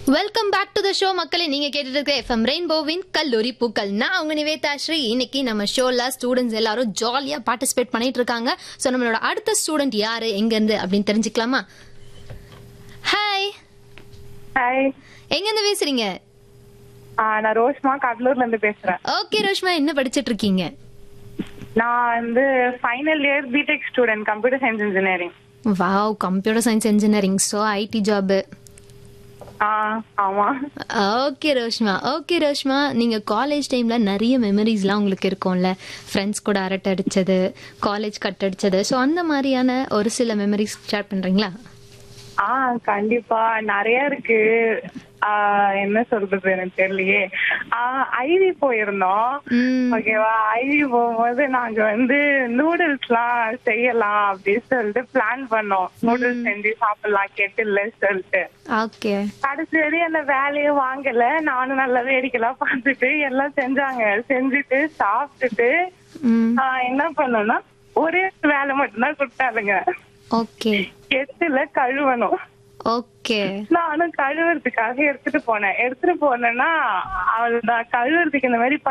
Welcome back to the show மக்களே நீங்க கேட்டுட்டு இருக்க எஃப்எம் ரெயின்போவின் கல்லூரி பூக்கள் நான் உங்க நிவேதா ஸ்ரீ இன்னைக்கு நம்ம ஷோல ஸ்டூடெண்ட்ஸ் எல்லாரும் ஜாலியா பார்ட்டிசிபேட் பண்ணிட்டு இருக்காங்க ஸோ நம்மளோட அடுத்த ஸ்டூடெண்ட் யாரு எங்க இருந்து அப்படின்னு தெரிஞ்சுக்கலாமா ஹாய் ஹாய் எங்க இருந்து பேசுறீங்க ஆ, நான் ரோஷ்மா கடலூர்ல இருந்து பேசுறேன் ஓகே ரோஷ்மா என்ன படிச்சிட்டு இருக்கீங்க நான் வந்து final year B Tech student computer science engineering wow computer science engineering so IT job ah ஆமா ஓகே ரோஷ்மா ஓகே ரோஷ்மா நீங்க காலேஜ் டைம்ல நிறைய மெமரிஸ்லாம் உங்களுக்கு இருக்கும்ல ஃப்ரெண்ட்ஸ் கூட அரட்டை அடிச்சது காலேஜ் கட் அடிச்சது ஸோ அந்த மாதிரியான ஒரு சில மெமரிஸ் ஷேர் பண்றீங்களா ஆ கண்டிப்பா நிறைய இருக்கு ஆ, என்ன சொல்றது எனக்கு தெரியலையே ஐவி போயிருந்தோம் ம். ஓகேவா ஐவி போகும்போது நாங்க வந்து நூடுல்ஸ்லாம் செய்யலாம் அப்படின்னு சொல்லிட்டு பிளான் பண்ணோம் நூடுல்ஸ் செஞ்சு சாப்பிடலாம் கெட்டில்ல சொல்லிட்டு ஓகே கடைசி வரையும் அந்த வேலையை வாங்கல நானும் நல்லா வேடிக்கைலாம் பார்த்துட்டு எல்லாம் செஞ்சாங்க செஞ்சுட்டு சாப்பிட்டுட்டு ம் ஆஹ் என்ன பண்ணோம்னா ஒரே வேலை மட்டும்தான் கொடுத்தாளுங்க ஓகே எட்டுல கழுவணும் ஓகே நானும் கழுவுறதுக்காக எடுத்துட்டு போனேன் எடுத்துட்டு போனேன்னா அவள் தான் கழுவுறதுக்கு இந்த மாதிரி